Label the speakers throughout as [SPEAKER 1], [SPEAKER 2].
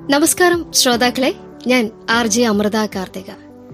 [SPEAKER 1] നമസ്കാരം ശ്രോതാക്കളെ ഞാൻ ആർ ജെ അമൃത കാർത്തിക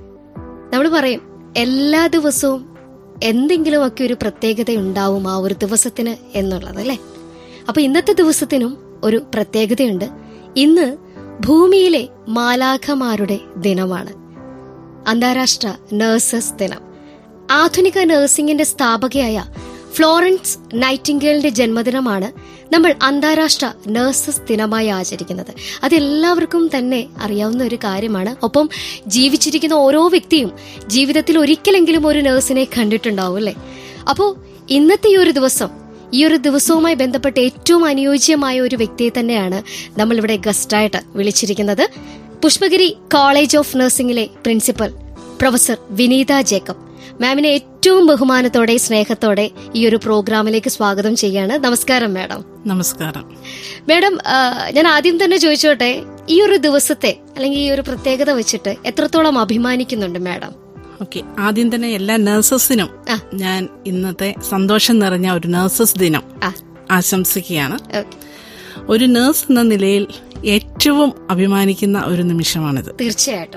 [SPEAKER 1] നമ്മൾ പറയും എല്ലാ ദിവസവും എന്തെങ്കിലുമൊക്കെ ഒരു പ്രത്യേകത ഉണ്ടാവും ആ ഒരു ദിവസത്തിന് എന്നുള്ളത് അല്ലെ അപ്പൊ ഇന്നത്തെ ദിവസത്തിനും ഒരു പ്രത്യേകതയുണ്ട് ഇന്ന് ഭൂമിയിലെ മാലാഖമാരുടെ ദിനമാണ് അന്താരാഷ്ട്ര നഴ്സസ് ദിനം ആധുനിക നഴ്സിംഗിന്റെ സ്ഥാപകയായ ഫ്ലോറൻസ് നൈറ്റിംഗേലിന്റെ ജന്മദിനമാണ് നമ്മൾ അന്താരാഷ്ട്ര നഴ്സസ് ദിനമായി ആചരിക്കുന്നത് അതെല്ലാവർക്കും തന്നെ അറിയാവുന്ന ഒരു കാര്യമാണ് ഒപ്പം ജീവിച്ചിരിക്കുന്ന ഓരോ വ്യക്തിയും ജീവിതത്തിൽ ഒരിക്കലെങ്കിലും ഒരു നഴ്സിനെ കണ്ടിട്ടുണ്ടാവും അല്ലേ അപ്പോ ഇന്നത്തെ ഈ ഒരു ദിവസം ഈ ഒരു ദിവസവുമായി ബന്ധപ്പെട്ട് ഏറ്റവും അനുയോജ്യമായ ഒരു വ്യക്തിയെ തന്നെയാണ് നമ്മൾ ഇവിടെ ഗസ്റ്റായിട്ട് വിളിച്ചിരിക്കുന്നത് പുഷ്പഗിരി കോളേജ് ഓഫ് നഴ്സിംഗിലെ പ്രിൻസിപ്പൽ പ്രൊഫസർ വിനീത ജേക്കബ് മാമിനെ ഏറ്റവും ബഹുമാനത്തോടെ സ്നേഹത്തോടെ ഈ ഒരു പ്രോഗ്രാമിലേക്ക് സ്വാഗതം ചെയ്യാണ് നമസ്കാരം മാഡം
[SPEAKER 2] നമസ്കാരം
[SPEAKER 1] മാഡം ആ, ഞാൻ ആദ്യം തന്നെ ചോദിച്ചോട്ടെ ഈ ഒരു ദിവസത്തെ അല്ലെങ്കിൽ ഈ ഒരു പ്രത്യേകത വെച്ചിട്ട് എത്രത്തോളം അഭിമാനിക്കുന്നുണ്ട് മാഡം
[SPEAKER 2] ഓക്കെ ആദ്യം തന്നെ എല്ലാ നഴ്സസിനും
[SPEAKER 1] ആ.
[SPEAKER 2] ഞാൻ ഇന്നത്തെ സന്തോഷം നിറഞ്ഞ ഒരു നഴ്സസ് ദിനം
[SPEAKER 1] ആ
[SPEAKER 2] ആശംസിക്കുകയാണ്
[SPEAKER 1] ഓക്കെ
[SPEAKER 2] ഒരു നഴ്സ് എന്ന നിലയിൽ ഏറ്റവും അഭിമാനിക്കുന്ന ഒരു നിമിഷമാണിത്
[SPEAKER 1] തീർച്ചയായിട്ടും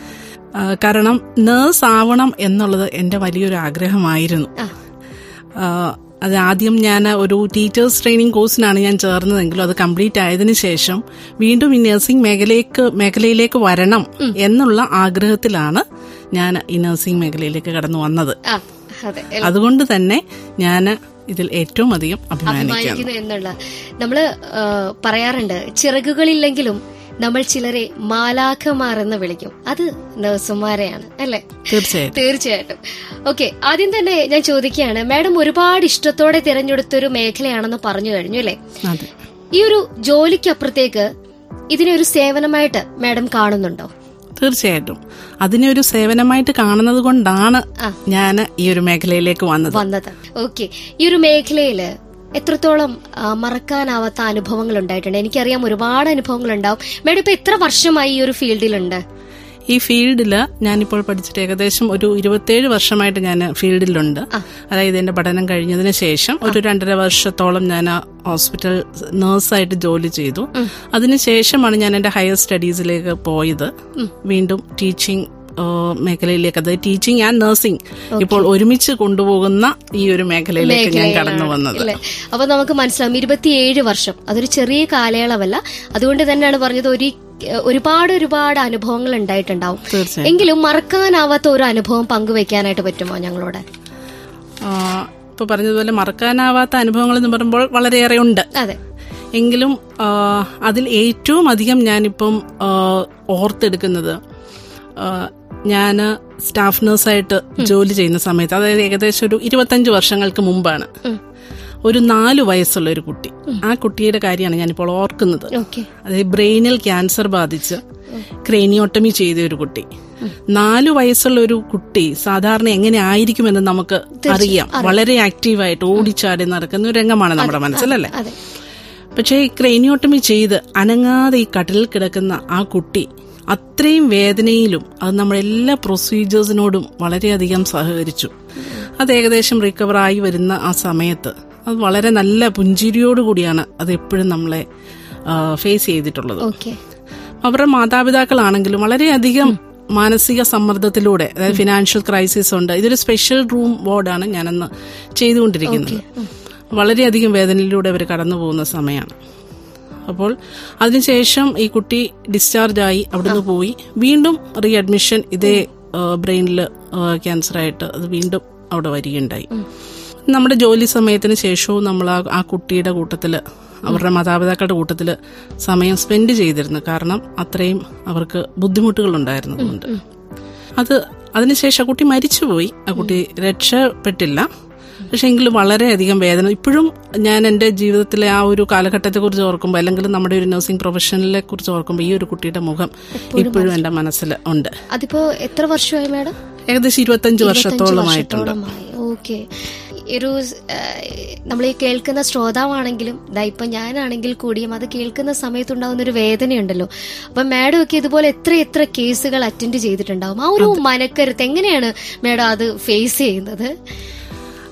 [SPEAKER 2] ആ, കാരണം നേഴ്സ് ആവണം എന്നുള്ളത് എന്റെ വലിയൊരു ആഗ്രഹമായിരുന്നു
[SPEAKER 1] ആ
[SPEAKER 2] ആ, അത് ആദ്യം ഞാൻ ഒരു ടീച്ചേഴ്സ് ട്രെയിനിങ് കോഴ്സിനാണ് ഞാൻ ചേർന്നതെങ്കിലും അത് കംപ്ലീറ്റ് ആയതിനു ശേഷം വീണ്ടും ഈ നഴ്സിംഗ് മേഖലയിലേക്ക് മേഖലയിലേക്ക് വരണം എന്നുള്ള ആഗ്രഹത്തിലാണ് ഞാൻ ഈ നഴ്സിംഗ് മേഖലയിലേക്ക് കടന്നു വന്നത്
[SPEAKER 1] ആ അതെ
[SPEAKER 2] അതുകൊണ്ട് തന്നെ ഞാൻ ഇതിൽ ഏറ്റവും അധികം അഭിമാനിക്കുന്നു
[SPEAKER 1] അഭിമാനിക്കുന്നു എന്നുള്ള നമ്മള് ആ, പറയാറുണ്ട് ചിറകുകളില്ലെങ്കിലും നമ്മൾ ചിലരെ മാലാഖമാർ എന്ന് വിളിക്കും അത് നഴ്സുമാരെയാണ് അല്ലെ
[SPEAKER 2] തീർച്ചയായിട്ടും
[SPEAKER 1] തീർച്ചയായിട്ടും ഓക്കെ ആദ്യം തന്നെ ഞാൻ ചോദിക്കുകയാണ് മാഡം ഒരുപാട് ഇഷ്ടത്തോടെ തിരഞ്ഞെടുത്തൊരു മേഖലയാണെന്ന് പറഞ്ഞു കഴിഞ്ഞു അല്ലെ
[SPEAKER 2] അതെ
[SPEAKER 1] ഈ ഒരു ജോലിക്കപ്പുറത്തേക്ക് ഇതിനെ ഒരു സേവനമായിട്ട് മാഡം കാണുന്നുണ്ടോ
[SPEAKER 2] തീർച്ചയായിട്ടും അതിനെ ഒരു സേവനമായിട്ട് കാണുന്നത് കൊണ്ടാണ്
[SPEAKER 1] ആ.
[SPEAKER 2] ഞാൻ ഈ ഒരു മേഖലയിലേക്ക് വന്നത്
[SPEAKER 1] വന്നത് ഓക്കെ ഈ ഒരു മേഖലയില് എത്രത്തോളം ആ, മറക്കാനാവാത്ത അനുഭവങ്ങൾ ഉണ്ടായിട്ടുണ്ട് എനിക്കറിയാം ഒരുപാട് അനുഭവങ്ങൾ ഉണ്ടാവും മാഡം ഇപ്പൊ എത്ര വർഷമായി ഈ ഒരു ഫീൽഡിലുണ്ട്
[SPEAKER 2] ഈ ഫീൽഡിൽ ഞാനിപ്പോൾ പഠിച്ചിട്ട് ഏകദേശം ഒരു ഇരുപത്തേഴ് വർഷമായിട്ട് ഞാൻ ഫീൽഡിലുണ്ട് അതായത് എന്റെ പഠനം കഴിഞ്ഞതിന് ശേഷം ഒരു രണ്ടര വർഷത്തോളം ഞാൻ ആ ഹോസ്പിറ്റൽ നേഴ്സായിട്ട് ജോലി ചെയ്തു അതിനുശേഷമാണ് ഞാൻ എന്റെ ഹയർ സ്റ്റഡീസിലേക്ക് പോയത് വീണ്ടും ടീച്ചിങ് മേഖലയിലേക്ക് അതായത് ടീച്ചിങ് ആൻഡ് നഴ്സിംഗ് ഇപ്പോൾ ഒരുമിച്ച് കൊണ്ടുപോകുന്ന ഈ ഒരു മേഖലയിലേക്ക് ഞാൻ കടന്നു വന്നത്
[SPEAKER 1] അല്ലേ അപ്പൊ നമുക്ക് മനസ്സിലാവും ഇരുപത്തിയേഴ് വർഷം അതൊരു ചെറിയ കാലയളവല്ല അതുകൊണ്ട് തന്നെയാണ് പറഞ്ഞത് ഒരു ഒരുപാട് ഒരുപാട് അനുഭവങ്ങൾ ഉണ്ടായിട്ടുണ്ടാവും
[SPEAKER 2] തീർച്ചയായും
[SPEAKER 1] എങ്കിലും മറക്കാനാവാത്ത ഒരു അനുഭവം പങ്കുവെക്കാനായിട്ട് പറ്റുമോ ഞങ്ങളോട്
[SPEAKER 2] ആ, ഇപ്പൊ പറഞ്ഞതുപോലെ മറക്കാനാവാത്ത അനുഭവങ്ങൾ എന്ന് പറയുമ്പോൾ വളരെയേറെ ഉണ്ട്
[SPEAKER 1] അതെ
[SPEAKER 2] എങ്കിലും ആ, അതിൽ ഏറ്റവും അധികം ഞാനിപ്പം ആ, ഓർത്തെടുക്കുന്നത് ഞാൻ സ്റ്റാഫ് നഴ്സായിട്ട് ജോലി ചെയ്യുന്ന സമയത്ത് അതായത് ഏകദേശം ഒരു ഇരുപത്തഞ്ച് വർഷങ്ങൾക്ക് മുമ്പാണ് ഒരു നാലു വയസ്സുള്ള ഒരു കുട്ടി ആ കുട്ടിയുടെ കാര്യമാണ് ഞാനിപ്പോൾ ഓർക്കുന്നത്
[SPEAKER 1] ഓക്കെ
[SPEAKER 2] അതായത് ബ്രെയിനിൽ ക്യാൻസർ ബാധിച്ച് ക്രേനിയോട്ടമി ചെയ്ത ഒരു കുട്ടി നാലു വയസ്സുള്ള ഒരു കുട്ടി സാധാരണ എങ്ങനെ ആയിരിക്കുമെന്ന് നമുക്ക് അറിയാം വളരെ ആക്റ്റീവായിട്ട് ഓടിച്ചാടി നടക്കുന്ന ഒരു രംഗമാണ് നമ്മുടെ മനസ്സിലല്ലേ
[SPEAKER 1] അതെ
[SPEAKER 2] പക്ഷേ ഈ ക്രേനിയോട്ടമി ചെയ്ത് അനങ്ങാതെ ഈ കട്ടിലിൽ കിടക്കുന്ന ആ കുട്ടി അത്രയും വേദനയിലും അത് നമ്മുടെ എല്ലാ പ്രൊസീജിയേഴ്സിനോടും വളരെയധികം സഹകരിച്ചു അത് ഏകദേശം റിക്കവർ ആയി വരുന്ന ആ സമയത്ത് അത് വളരെ നല്ല പുഞ്ചിരിയോടുകൂടിയാണ് അത് എപ്പോഴും നമ്മളെ ഫേസ് ചെയ്തിട്ടുള്ളത്
[SPEAKER 1] ഓക്കെ
[SPEAKER 2] അവരുടെ മാതാപിതാക്കളാണെങ്കിലും വളരെയധികം മാനസിക സമ്മർദ്ദത്തിലൂടെ അതായത് ഫിനാൻഷ്യൽ ക്രൈസിസ് ഉണ്ട് ഇതൊരു സ്പെഷ്യൽ റൂം വാർഡാണ് ഞാനന്ന് ചെയ്തുകൊണ്ടിരിക്കുന്നത് വളരെയധികം വേദനയിലൂടെ അവർ കടന്നു പോകുന്ന സമയമാണ് അപ്പോൾ അതിനുശേഷം ഈ കുട്ടി ഡിസ്ചാർജ് ആയി അവിടുന്ന് പോയി വീണ്ടും റീ അഡ്മിഷൻ ഇതേ ബ്രെയിനിൽ ക്യാൻസറായിട്ട് അത് വീണ്ടും അവിടെ വരികയുണ്ടായി നമ്മുടെ ജോലി സമയത്തിന് ശേഷവും നമ്മൾ ആ ആ കുട്ടിയുടെ കൂട്ടത്തിൽ അവരുടെ മാതാപിതാക്കളുടെ കൂട്ടത്തിൽ സമയം സ്പെൻഡ് ചെയ്തിരുന്നു കാരണം അത്രയും അവർക്ക് ബുദ്ധിമുട്ടുകൾ ഉണ്ടായിരുന്നതുകൊണ്ട് അത് അതിനുശേഷം ആ കുട്ടി മരിച്ചുപോയി ആ കുട്ടി രക്ഷപ്പെട്ടില്ല പക്ഷെ എങ്കിലും വളരെയധികം വേദന ഇപ്പോഴും ഞാൻ എൻ്റെ ജീവിതത്തിലെ ആ ഒരു കാലഘട്ടത്തെ കുറിച്ച് ഓർക്കുമ്പോൾ അല്ലെങ്കിൽ നമ്മുടെ ഒരു നഴ്സിംഗ് പ്രൊഫഷണലിനെ കുറിച്ച് ഓർക്കുമ്പോൾ ഈ ഒരു കുട്ടിയുടെ മുഖം ഇപ്പോഴും എൻ്റെ മനസ്സിൽ ഉണ്ട്
[SPEAKER 1] അതിപ്പോ എത്ര വർഷമായി മാഡം
[SPEAKER 2] ഏകദേശം ഇരുപത്തഞ്ച് വർഷത്തോളമായിട്ടുണ്ട്
[SPEAKER 1] ഓക്കെ ഒരു നമ്മൾ ഈ കേൾക്കുന്ന ശ്രോതാവാണെങ്കിലും ദാ ഇപ്പൊ ഞാനാണെങ്കിൽ കൂടിയും അത് കേൾക്കുന്ന സമയത്തുണ്ടാവുന്ന ഒരു വേദനയുണ്ടല്ലോ അപ്പൊ മാഡം ഒക്കെ ഇതുപോലെ എത്ര എത്ര കേസുകൾ അറ്റൻഡ് ചെയ്തിട്ടുണ്ടാവും ആ ഒരു മനക്കരുത്ത് എങ്ങനെയാണ് മാഡം അത് ഫേസ് ചെയ്യുന്നത്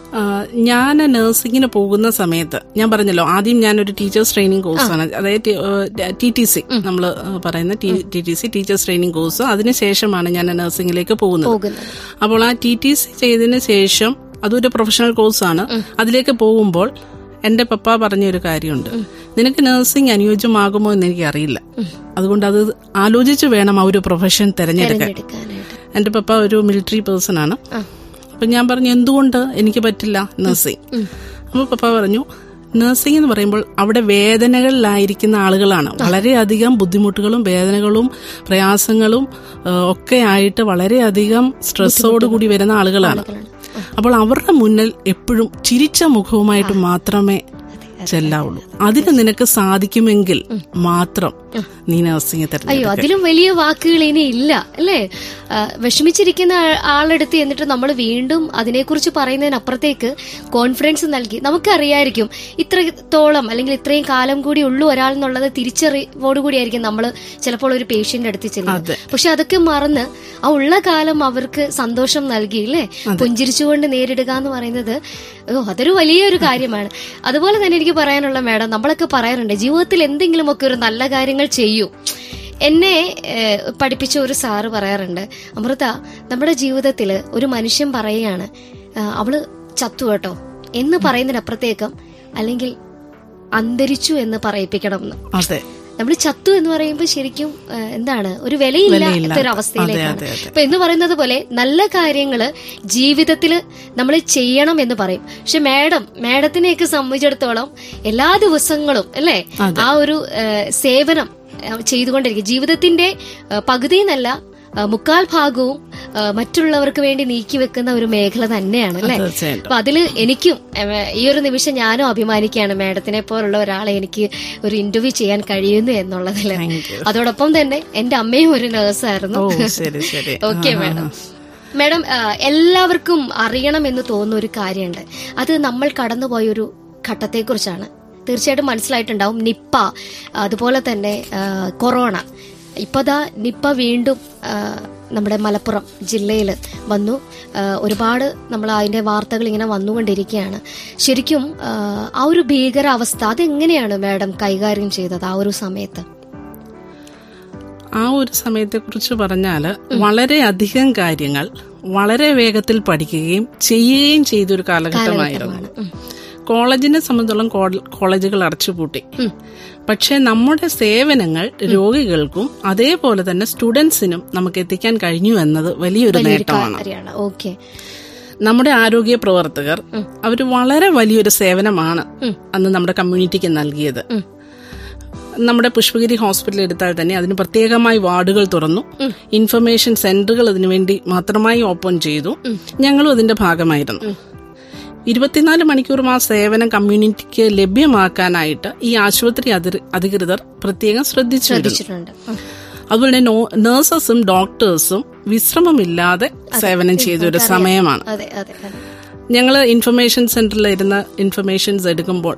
[SPEAKER 2] ആ, ഞാൻ നഴ്സിംഗിന് പോകുന്ന സമയത്ത് ഞാൻ പറഞ്ഞല്ലോ ആദ്യം ഞാനൊരു ടീച്ചേഴ്സ് ട്രെയിനിങ് കോഴ്സാണ് അതായത് ടി ടി സി നമ്മൾ പറയുന്ന T T C teachers training course അതിനുശേഷമാണ് ഞാൻ നഴ്സിംഗിലേക്ക് പോകുന്നത്
[SPEAKER 1] പോകുന്നത്
[SPEAKER 2] അപ്പോൾ ആ ടി ടി സി ചെയ്തതിന് ശേഷം അതൊരു പ്രൊഫഷണൽ കോഴ്സാണ് അതിലേക്ക് പോകുമ്പോൾ എന്റെ പപ്പ പറഞ്ഞൊരു കാര്യമുണ്ട് നിനക്ക് നഴ്സിംഗ് അനുയോജ്യമാകുമോ എന്ന് എനിക്ക് അറിയില്ല അതുകൊണ്ട് അത് ആലോചിച്ച് വേണം ആ ഒരു പ്രൊഫഷൻ തിരഞ്ഞെടുക്കാൻ
[SPEAKER 1] എടുക്കാനായിട്ട്
[SPEAKER 2] എന്റെ പപ്പ ഒരു മിലിറ്ററി പേഴ്സൺ ആണ്
[SPEAKER 1] ആ.
[SPEAKER 2] അപ്പൊ ഞാൻ പറഞ്ഞു എന്തുകൊണ്ട് എനിക്ക് പറ്റില്ല നഴ്സിംഗ് അപ്പൊ പപ്പ പറഞ്ഞു നഴ്സിംഗ് എന്ന് പറയുമ്പോൾ അവിടെ വേദനകളിലായിരിക്കുന്ന ആളുകളാണ് വളരെയധികം ബുദ്ധിമുട്ടുകളും വേദനകളും പ്രയാസങ്ങളും ആ, ഒക്കെ ആയിട്ട് വളരെയധികം സ്ട്രെസ്സോട് കൂടി വരുന്ന ആളുകളാണ് അപ്പോൾ അവരുടെ മുന്നിൽ എപ്പോഴും ചിരിച്ച മുഖവുമായിട്ട് മാത്രമേ ചെല്ലാവുള്ളൂ അതിന് നിനക്ക് സാധിക്കുമെങ്കിൽ മാത്രം നീ നഴ്സിംഗ് തിരഞ്ഞെടുക്കുക
[SPEAKER 1] അയ്യോ അതിലും വലിയ വാക്കുകൾ ഇനി ഇല്ല അല്ലേ ആ, വിഷമിച്ചിരിക്കുന്ന ആ- ആളെടുത്ത് എന്നിട്ട് നമ്മൾ വീണ്ടും അതിനെക്കുറിച്ച് പറയുന്നതിനപ്പുറത്തേക്ക് കോൺഫിഡൻസ് നൽകി നമുക്കറിയായിരിക്കും ഇത്രത്തോളം അല്ലെങ്കിൽ ഇത്രയും കാലം കൂടി ഉള്ളൂ ഒരാൾ എന്നുള്ളത് തിരിച്ചറിവോടുകൂടി ആയിരിക്കും നമ്മൾ ചിലപ്പോൾ ഒരു പേഷ്യന്റ് അടുത്ത് ചെല്ലുന്നത് പക്ഷെ അതൊക്കെ മറന്ന് ആ ഉള്ള കാലം അവർക്ക് സന്തോഷം നൽകി അല്ലേ പുഞ്ചിരിച്ചുകൊണ്ട് നേരിടുക എന്ന് പറയുന്നത് ഓ അതൊരു വലിയൊരു കാര്യമാണ് അതുപോലെ തന്നെ എനിക്ക് പറയാനുള്ള മാഡം നമ്മളൊക്കെ പറയാറുണ്ട് ജീവിതത്തിൽ എന്തെങ്കിലുമൊക്കെ ഒരു നല്ല കാര്യങ്ങൾ ചെയ്യൂ എന്നെ ഏഹ്, പഠിപ്പിച്ച ഒരു സാറ് പറയാറുണ്ട് അമൃത നമ്മുടെ ജീവിതത്തിൽ ഒരു മനുഷ്യൻ പറയുകയാണ് ആ, അവള് ചത്തു കേട്ടോ എന്ന് പറയുന്നതിനപ്പുറത്തേക്കും അല്ലെങ്കിൽ അന്തരിച്ചു എന്ന് പറയിപ്പിക്കണം എന്ന്
[SPEAKER 2] അതെ
[SPEAKER 1] നമ്മൾ ചത്തു എന്ന് പറയുമ്പോൾ ശരിക്കും ആ, എന്താണ് ഒരു വിലയില്ലാത്ത ഒരു അവസ്ഥയിലേക്കാണ്
[SPEAKER 2] അതെ, അതെ.
[SPEAKER 1] ഇപ്പൊ എന്ന് പറയുന്നത് പോലെ നല്ല കാര്യങ്ങള് ജീവിതത്തില് നമ്മൾ ചെയ്യണം എന്ന് പറയും പക്ഷെ മാഡം മാഡത്തിനെയൊക്കെ സംബന്ധിച്ചിടത്തോളം എല്ലാ ദിവസങ്ങളും അല്ലേ ആ ഒരു ആ, സേവനം ആ, ചെയ്തുകൊണ്ടിരിക്കും ജീവിതത്തിന്റെ ആ, പകുതി എന്നല്ല ആ, മുക്കാൽ ഭാഗവും ആ, മറ്റുള്ളവർക്ക് വേണ്ടി നീക്കി വെക്കുന്ന ഒരു മേഖല തന്നെയാണ് അല്ലേ
[SPEAKER 2] തീർച്ചയായിട്ടും
[SPEAKER 1] അപ്പൊ അതില് എനിക്കും ഏഹ്, ഈ ഒരു നിമിഷം ഞാനും അഭിമാനിക്കുകയാണ് മാഡത്തിനെ പോലുള്ള ഒരാളെ എനിക്ക് ഒരു ഇന്റർവ്യൂ ചെയ്യാൻ കഴിയുന്നു എന്നുള്ളതില്
[SPEAKER 2] Thank you.
[SPEAKER 1] അതോടൊപ്പം തന്നെ എന്റെ അമ്മയും ഒരു നേഴ്സായിരുന്നു
[SPEAKER 2] ഓ ശരി ശരി
[SPEAKER 1] ഓക്കെ മാഡം മാഡം ആ, എല്ലാവർക്കും അറിയണം എന്ന് തോന്നുന്ന ഒരു കാര്യമുണ്ട് അത് നമ്മൾ കടന്നുപോയ ഒരു ഘട്ടത്തെക്കുറിച്ചാണ് തീർച്ചയായിട്ടും മനസ്സിലായിട്ടുണ്ടാവും നിപ്പ അതുപോലെ തന്നെ ആ, കൊറോണ ഇപ്പതാ നിപ്പ വീണ്ടും ആ, നമ്മുടെ മലപ്പുറം ജില്ലയിൽ വന്നു ആ, ഒരുപാട് നമ്മൾ അതിന്റെ വാർത്തകൾ ഇങ്ങനെ വന്നുകൊണ്ടിരിക്കുകയാണ് ശരിക്കും ആ, ആ ഒരു ഭീകരാവസ്ഥ അതെങ്ങനെയാണ് മാഡം കൈകാര്യം ചെയ്തത് ആ ഒരു സമയത്ത്
[SPEAKER 2] ആ ഒരു സമയത്തെ കുറിച്ച് പറഞ്ഞാല് വളരെയധികം കാര്യങ്ങൾ വളരെ വേഗത്തിൽ പഠിക്കുകയും ചെയ്യുകയും ചെയ്തൊരു കാലഘട്ടമായിരുന്നു
[SPEAKER 1] ഉം.
[SPEAKER 2] കോളേജിനെ സംബന്ധിച്ചോളം കോൾ- കോളേജുകൾ അടച്ചുപൂട്ടി പക്ഷെ നമ്മുടെ സേവനങ്ങൾ രോഗികൾക്കും അതേപോലെ തന്നെ സ്റ്റുഡൻസിനും നമുക്ക് എത്തിക്കാൻ കഴിഞ്ഞു എന്നത് വലിയൊരു നേട്ടമാണ്
[SPEAKER 1] കാര്യമാണ് ഓക്കെ
[SPEAKER 2] നമ്മുടെ ആരോഗ്യ പ്രവർത്തകർ അവർ വളരെ വലിയൊരു സേവനമാണ് അന്ന് നമ്മുടെ കമ്മ്യൂണിറ്റിക്ക് നൽകിയത് നമ്മുടെ പുഷ്പഗിരി ഹോസ്പിറ്റൽ എടുത്താൽ തന്നെ അതിന് പ്രത്യേകമായി വാർഡുകൾ തുറന്നു ഇൻഫർമേഷൻ സെന്ററുകൾ അതിനുവേണ്ടി മാത്രമായി ഓപ്പൺ ചെയ്തു ഞങ്ങളും അതിന്റെ ഭാഗമായിരുന്നു ഇരുപത്തിനാല് മണിക്കൂറും ആ സേവനം കമ്മ്യൂണിറ്റിക്ക് ലഭ്യമാക്കാനായിട്ട് ഈ ആശുപത്രി അധികൃ- അധികൃതർ പ്രത്യേകം ശ്രദ്ധിച്ചിരുന്നു
[SPEAKER 1] ശ്രദ്ധിച്ചിട്ടുണ്ട് ഉം.
[SPEAKER 2] അതുപോലെ തന്നെ നോ- നഴ്സസും ഡോക്ടേഴ്സും വിശ്രമമില്ലാതെ സേവനം ചെയ്തൊരു സമയമാണ്
[SPEAKER 1] അതെ അതെ അതെ
[SPEAKER 2] ഞങ്ങൾ ഇൻഫർമേഷൻ സെന്ററിൽ ഇരുന്ന് ഇൻഫർമേഷൻസ് എടുക്കുമ്പോൾ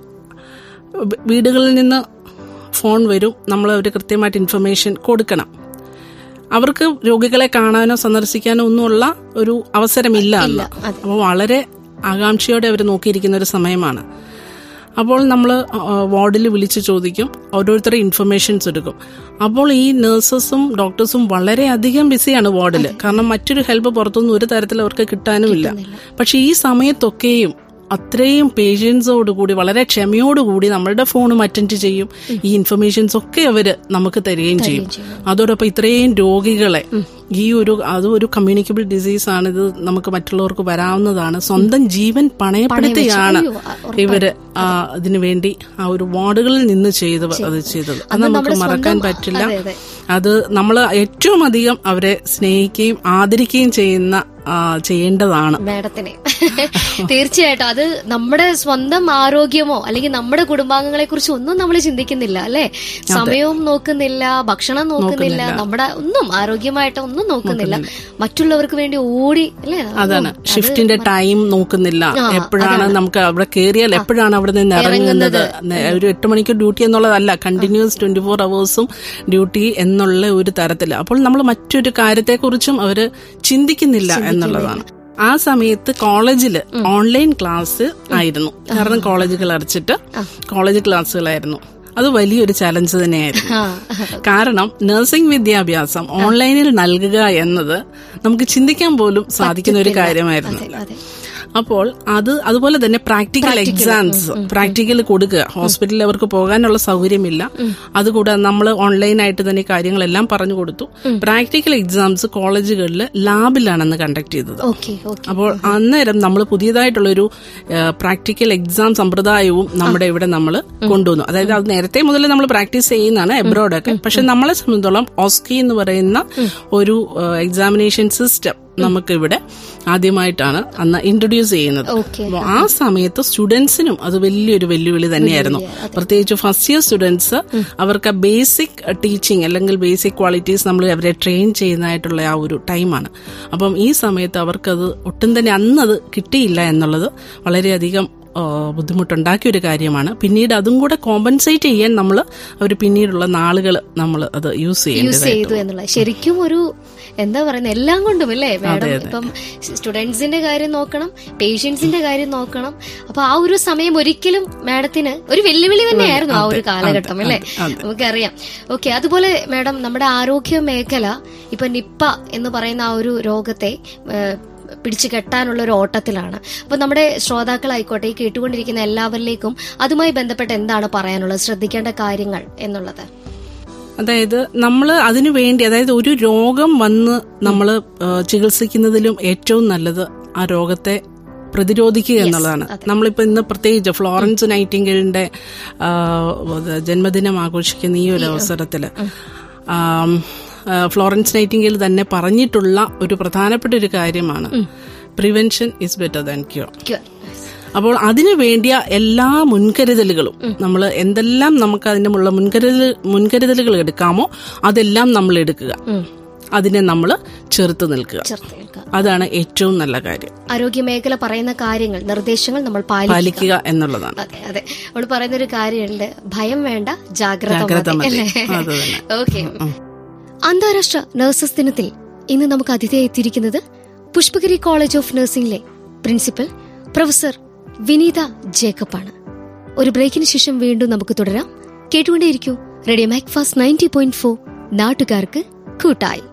[SPEAKER 2] വ- വീടുകളിൽ നിന്ന് ഫോൺ വരും നമ്മൾ അവർ കൃത്യമായിട്ട് ഇൻഫർമേഷൻ കൊടുക്കണം അവർക്ക് രോഗികളെ കാണാനോ സന്ദർശിക്കാനോ ഒന്നുമുള്ള ഒരു അവസരമില്ല അന്ന് അപ്പോൾ വളരെ ആകാംക്ഷയോടെ അവർ നോക്കിയിരിക്കുന്ന ഒരു സമയമാണ് അപ്പോൾ നമ്മൾ വാർഡിൽ വിളിച്ച് ചോദിക്കും ഓരോരുത്തരുടെ ഇൻഫർമേഷൻസ് എടുക്കും അപ്പോൾ ഈ നഴ്സസും ഡോക്ടേഴ്സും വളരെയധികം ബിസിയാണ് വാർഡിൽ കാരണം മറ്റൊരു ഹെൽപ്പ് പുറത്തുനിന്ന് ഒരു തരത്തിൽ അവർക്ക് കിട്ടാനുമില്ല പക്ഷെ ഈ സമയത്തൊക്കെയും അത്രയും പേഷ്യൻസോടുകൂടി വളരെ ക്ഷമയോടുകൂടി നമ്മളുടെ ഫോണും അറ്റൻഡ് ചെയ്യും ഈ ഇൻഫർമേഷൻസ് ഒക്കെ അവര് നമുക്ക് തരികയും ചെയ്യും അതോടൊപ്പം ഇത്രയും രോഗികളെ ഈ ഒരു അത് ഒരു കമ്മ്യൂണിക്കബിൾ ഡിസീസ് ആണ് ഇത് നമുക്ക് മറ്റുള്ളവർക്ക് വരാവുന്നതാണ് സ്വന്തം ജീവൻ പണയപ്പെടുത്തിയാണ്
[SPEAKER 1] അയ്യോ, ആ,
[SPEAKER 2] ഇവര് ആ ഇതിനു വേണ്ടി ആ ഒരു വാർഡുകളിൽ നിന്ന് ചെയ്ത് അത് ചെയ്തത് അത് നമുക്ക് മറക്കാൻ പറ്റില്ല
[SPEAKER 1] അതെ, അതെ.
[SPEAKER 2] അത് നമ്മൾ ഏറ്റവും അധികം അവരെ സ്നേഹിക്കുകയും ആദരിക്കുകയും ചെയ്യുന്ന ആ, ചെയ്യേണ്ടതാണ്
[SPEAKER 1] മാഡത്തിനെ തീർച്ചയായിട്ടും അത് നമ്മുടെ സ്വന്തം ആരോഗ്യമോ അല്ലെങ്കിൽ നമ്മുടെ കുടുംബാംഗങ്ങളെ കുറിച്ച് ഒന്നും നമ്മൾ ചിന്തിക്കുന്നില്ല അല്ലെ സമയവും നോക്കുന്നില്ല ഭക്ഷണം നോക്കുന്നില്ല നമ്മുടെ ഒന്നും ആരോഗ്യമായിട്ട് ഒന്നും നോക്കുന്നില്ല മറ്റുള്ളവർക്ക് വേണ്ടി ഓടി അല്ലെ
[SPEAKER 2] അതാണ് ഷിഫ്റ്റിന്റെ ടൈം നോക്കുന്നില്ല എപ്പോഴാണ് നമുക്ക് അവിടെ കയറിയാൽ എപ്പോഴാണ് അവിടെ നിന്ന് ഇറങ്ങുന്നത് നെ- ഒരു എട്ട് മണിക്കൂർ ഡ്യൂട്ടി എന്നുള്ളതല്ല കണ്ടിന്യൂസ് ട്വന്റി ഫോർ അവേഴ്സും ഡ്യൂട്ടി എന്നുള്ള ഒരു തരത്തിൽ അപ്പോൾ നമ്മൾ മറ്റൊരു കാര്യത്തെക്കുറിച്ചും അവര് ചിന്തിക്കുന്നില്ല എന്നുള്ളതാണ് ആ സമയത്ത് കോളേജിൽ ഓൺലൈൻ ക്ലാസ് ആയിരുന്നു കാരണം കോളേജുകൾ അടച്ചിട്ട് കോളേജ് ക്ലാസ്സുകളായിരുന്നു അത് വലിയൊരു ചലഞ്ച് തന്നെയായിരുന്നു
[SPEAKER 1] ആ
[SPEAKER 2] കാരണം നഴ്സിംഗ് വിദ്യാഭ്യാസം ഓൺലൈനിൽ നൽകുക എന്നത് നമുക്ക് ചിന്തിക്കാൻ പോലും സാധിക്കുന്ന ഒരു കാര്യമായിരുന്നു
[SPEAKER 1] അതെ
[SPEAKER 2] അപ്പോൾ അത് അതുപോലെ തന്നെ പ്രാക്ടിക്കൽ എക്സാംസ് പ്രാക്ടിക്കൽ കൊടുക്കുക ഹോസ്പിറ്റലിൽ അവർക്ക് പോകാനുള്ള സൗകര്യമില്ല അതുകൂടാതെ നമ്മൾ ഓൺലൈനായിട്ട് തന്നെ ഈ കാര്യങ്ങളെല്ലാം പറഞ്ഞു കൊടുത്തു പ്രാക്ടിക്കൽ എക്സാംസ് കോളേജുകളിൽ ലാബിലാണെന്ന് കണ്ടക്ട് ചെയ്തത്
[SPEAKER 1] ഓക്കെ ഓക്കെ
[SPEAKER 2] അപ്പോൾ അന്നേരം നമ്മൾ പുതിയതായിട്ടുള്ളൊരു പ്രാക്ടിക്കൽ എക്സാം സമ്പ്രദായവും നമ്മുടെ ഇവിടെ നമ്മൾ കൊണ്ടുവന്നു അതായത് അത് നേരത്തെ മുതൽ നമ്മൾ പ്രാക്ടീസ് ചെയ്യുന്നതാണ് എബ്രോഡൊക്കെ പക്ഷെ നമ്മളെ സംബന്ധിച്ചോളം ഓസ്കി എന്ന് പറയുന്ന ഒരു എക്സാമിനേഷൻ സിസ്റ്റം നമുക്ക് ഇവിടെ ആദ്യമായിട്ടാണ് അന്ന് ഇൻട്രൊഡ്യൂസ് ചെയ്യുന്നത്
[SPEAKER 1] ഓക്കെ
[SPEAKER 2] അപ്പോൾ ആ സമയത്ത് സ്റ്റുഡൻസിനും അത് വലിയൊരു വെല്ലുവിളി തന്നെയായിരുന്നു പ്രത്യേകിച്ച് ഫസ്റ്റ് ഇയർ സ്റ്റുഡൻസ് അവർക്ക് ബേസിക് ടീച്ചിങ് അല്ലെങ്കിൽ ബേസിക് ക്വാളിറ്റീസ് നമ്മൾ അവരെ ട്രെയിൻ ചെയ്യുന്നതായിട്ടുള്ള ആ ഒരു ടൈമാണ് അപ്പം ഈ സമയത്ത് അവർക്കത് ഒട്ടും തന്നെ അന്നത് കിട്ടിയില്ല എന്നുള്ളത് വളരെയധികം ആ, ബുദ്ധിമുട്ടുണ്ടാക്കിയ ഒരു കാര്യമാണ് പിന്നീട് അതും കൂടെ കോമ്പൻസേറ്റ് ചെയ്യാൻ നമ്മൾ അവർ പിന്നീടുള്ള നാളുകൾ നമ്മൾ അത് യൂസ്
[SPEAKER 1] യൂസ്
[SPEAKER 2] ചെയ്യേണ്ടത്
[SPEAKER 1] ചെയ്തു എന്നുള്ള ശരിക്കും ഒരു എന്താ പറയുന്നത് എല്ലാം കൊണ്ടും അല്ലേ മാഡം ഇപ്പം സ്റ്റുഡൻസിന്റെ കാര്യം നോക്കണം പേഷ്യൻസിന്റെ കാര്യം നോക്കണം അപ്പൊ ആ ഒരു സമയം ഒരിക്കലും മാഡത്തിന് ഒരു വെല്ലുവിളി തന്നെയായിരുന്നു ആ ഒരു കാലഘട്ടം അല്ലേ നമുക്കറിയാം ഓക്കെ അതുപോലെ മാഡം നമ്മുടെ ആരോഗ്യ മേഖല ഇപ്പൊ നിപ്പ എന്ന് പറയുന്ന ആ ഒരു രോഗത്തെ ഏഹ്, പിടിച്ചു കെട്ടാനുള്ള ഒരു ഓട്ടത്തിലാണ് അപ്പൊ നമ്മുടെ ശ്രോതാക്കളായിക്കോട്ടെ ഈ കേട്ടുകൊണ്ടിരിക്കുന്ന എല്ലാവരിലേക്കും അതുമായി ബന്ധപ്പെട്ട് എന്താണ് പറയാനുള്ളത് ശ്രദ്ധിക്കേണ്ട കാര്യങ്ങൾ എന്നുള്ളത്
[SPEAKER 2] അതായത് നമ്മൾ അതിനു വേണ്ടി അതായത് ഒരു രോഗം വന്ന് നമ്മൾ ചികിത്സിക്കുന്നതിലും ഏറ്റവും നല്ലത് ആ രോഗത്തെ പ്രതിരോധിക്കുക എന്നുള്ളതാണ് നമ്മളിപ്പോ ഇന്ന് പ്രത്യേകിച്ച് ഫ്ലോറൻസ് നൈറ്റിംഗലിന്റെ ആ, ഇത് ജന്മദിനം ആഘോഷിക്കുന്ന ഈ ഒരു അവസരത്തില് ആം, ആ, ഫ്ലോറൻസ് നൈറ്റിംഗൽ തന്നെ പറഞ്ഞിട്ടുള്ള ഒരു പ്രധാനപ്പെട്ട ഒരു കാര്യമാണ് prevention is better than cure
[SPEAKER 1] Cure.
[SPEAKER 2] അപ്പോൾ അതിനു വേണ്ടിയ എല്ലാ മുൻകരുതലുകളും നമ്മൾ എന്തെല്ലാം നമുക്ക് അതിനുള്ള മുൻകരുതൽ മുൻകരുതലുകൾ എടുക്കാമോ അതെല്ലാം നമ്മൾ എടുക്കുക അതിനെ നമ്മൾ ചെറുത്ത് നിൽക്കുക
[SPEAKER 1] ചേർത്ത് കേൾക്കാം
[SPEAKER 2] അതാണ് ഏറ്റവും നല്ല കാര്യം
[SPEAKER 1] ആരോഗ്യ മേഖല പറയുന്ന കാര്യങ്ങൾ നിർദ്ദേശങ്ങൾ നമ്മൾ പാലിക്കുക
[SPEAKER 2] പാലിക്കുക എന്നുള്ളതാണ്
[SPEAKER 1] അതെ അതെ അവൾ പറയുന്ന ഒരു കാര്യമുണ്ട് ഭയം വേണ്ട ജാഗ്രത
[SPEAKER 2] ജാഗ്രത
[SPEAKER 1] മതി
[SPEAKER 2] മതി.
[SPEAKER 1] അല്ലേ
[SPEAKER 2] അത് തന്നെ.
[SPEAKER 1] ഓക്കെ അന്താരാഷ്ട്ര നഴ്സസ് ദിനത്തിൽ ഇന്ന് നമുക്ക് അതിഥിയായി എത്തിയിരിക്കുന്നത് പുഷ്പഗിരി കോളേജ് ഓഫ് നഴ്സിംഗിലെ പ്രിൻസിപ്പൽ പ്രൊഫസർ വിനീത ജേക്കബ് ആണ് ഒരു ബ്രേക്കിന് ശേഷം വീണ്ടും നമുക്ക് തുടരാം കേട്ടുകൊണ്ടേയിരിക്കൂ radio Macfast ninety point four നാട്ടുകാർക്ക് കൂട്ടായി